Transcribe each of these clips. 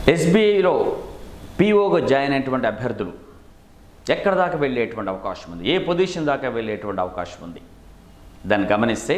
ఎస్బీఐలో పీఓగా join అయినటువంటి అభ్యర్థులు ఎక్కడ దాకా వెళ్ళేటువంటి అవకాశం ఉంది ఏ పొజిషన్ దాకా వెళ్ళేటువంటి అవకాశం ఉంది దాన్ని గమనిస్తే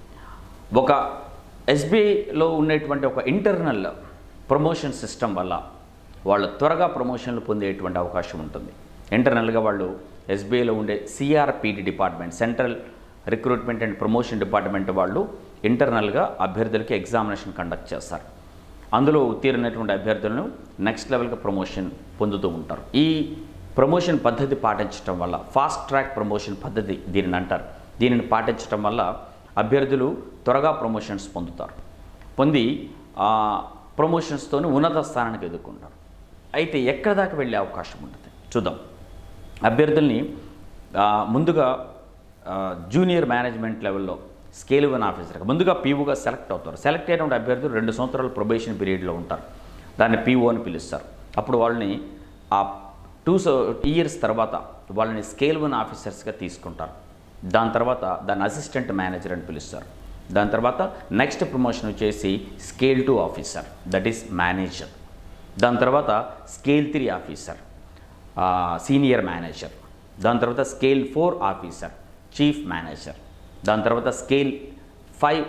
ఒక ఎస్బీఐలో ఉండేటువంటి ఒక ఇంటర్నల్ ప్రమోషన్ సిస్టమ్ వల్ల వాళ్ళు త్వరగా ప్రమోషన్లు పొందేటువంటి అవకాశం ఉంటుంది ఇంటర్నల్గా వాళ్ళు ఎస్బీఐలో ఉండే CRPD department central recruitment and promotion department వాళ్ళు ఇంటర్నల్గా అభ్యర్థులకి ఎగ్జామినేషన్ కండక్ట్ చేస్తారు అందులో ఉత్తీర్ణమైనటువంటి అభ్యర్థులను నెక్స్ట్ లెవెల్కి ప్రమోషన్ పొందుతూ ఉంటారు ఈ ప్రమోషన్ పద్ధతి పాటించడం వల్ల ఫాస్ట్ ట్రాక్ ప్రమోషన్ పద్ధతి దీనిని అంటారు దీనిని పాటించడం వల్ల అభ్యర్థులు త్వరగా ప్రమోషన్స్ పొందుతారు పొంది ఆ ప్రమోషన్స్తోనే ఉన్నత స్థానానికి ఎదుర్కొంటారు అయితే ఎక్కడ దాకా వెళ్ళే అవకాశం ఉంటుంది చూద్దాం అభ్యర్థుల్ని ఆ, ముందుగా ఆ, జూనియర్ మేనేజ్మెంట్ లెవెల్లో స్కేల్ వన్ ఆఫీసర్గా ముందుగా పీఓగా సెలెక్ట్ అవుతారు సెలెక్ట్ అయినటువంటి అభ్యర్థులు రెండు సంవత్సరాలు ప్రొబేషన్ పీరియడ్లో ఉంటారు దాన్ని పీఓ అని పిలుస్తారు అప్పుడు వాళ్ళని ఆ టూ ఇయర్స్ తర్వాత వాళ్ళని స్కేల్ వన్ ఆఫీసర్స్గా తీసుకుంటారు దాని తర్వాత దాన్ని అసిస్టెంట్ మేనేజర్ అని పిలుస్తారు దాని తర్వాత నెక్స్ట్ ప్రమోషన్ వచ్చేసి scale two officer that is manager దాని తర్వాత scale three officer senior manager దాని తర్వాత scale four officer chief manager దాని తర్వాత స్కేల్ ఫైవ్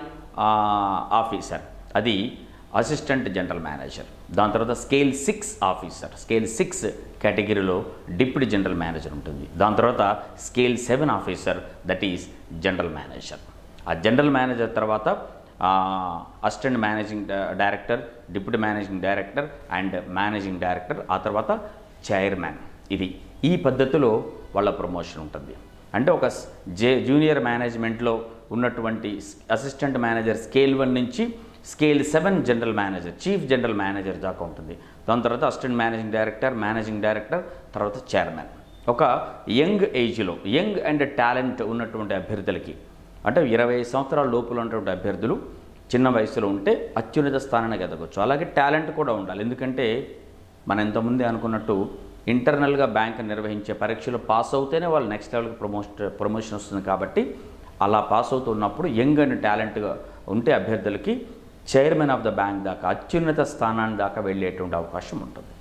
ఆఫీసర్ అది అసిస్టెంట్ జనరల్ మేనేజర్ దాని తర్వాత scale six officer scale six కేటగిరీలో డిప్యూటీ జనరల్ మేనేజర్ ఉంటుంది దాని తర్వాత scale seven officer that is general manager ఆ జనరల్ మేనేజర్ తర్వాత assistant managing director deputy managing director and managing director ఆ తర్వాత చైర్మన్ ఇది ఈ పద్ధతిలో వాళ్ళ ప్రమోషన్ ఉంటుంది అంటే ఒక స్- జే జూనియర్ మేనేజ్మెంట్లో ఉన్నటువంటి స్- అసిస్టెంట్ మేనేజర్ స్కేల్ వన్ నుంచి scale seven general manager chief general manager దాకా ఉంటుంది దాని తర్వాత assistant managing director managing director తర్వాత చైర్మన్ ఒక యంగ్ ఏజ్లో యంగ్ అండ్ టాలెంట్ ఉన్నటువంటి అభ్యర్థులకి అంటే ఇరవై సంవత్సరాల లోపల ఉన్నటువంటి అభ్యర్థులు చిన్న వయసులో ఉంటే అత్యున్నత స్థానానికి ఎదగొచ్చు అలాగే టాలెంట్ కూడా ఉండాలి ఎందుకంటే మనం ఎంతమంది అనుకున్నట్టు ఇంటర్నల్గా బ్యాంక్ నిర్వహించే పరీక్షలు పాస్ అవుతేనే వాళ్ళు నెక్స్ట్ లెవెల్కి ప్రమోషన్ ప్రమోషన్ వస్తుంది కాబట్టి అలా పాస్ అవుతున్నప్పుడు యంగ్ అండ్ టాలెంట్గా ఉంటే అభ్యర్థులకి చైర్మన్ ఆఫ్ ద బ్యాంక్ దాకా అత్యున్నత స్థానాన్ని దాకా వెళ్ళేటువంటి అవకాశం ఉంటుంది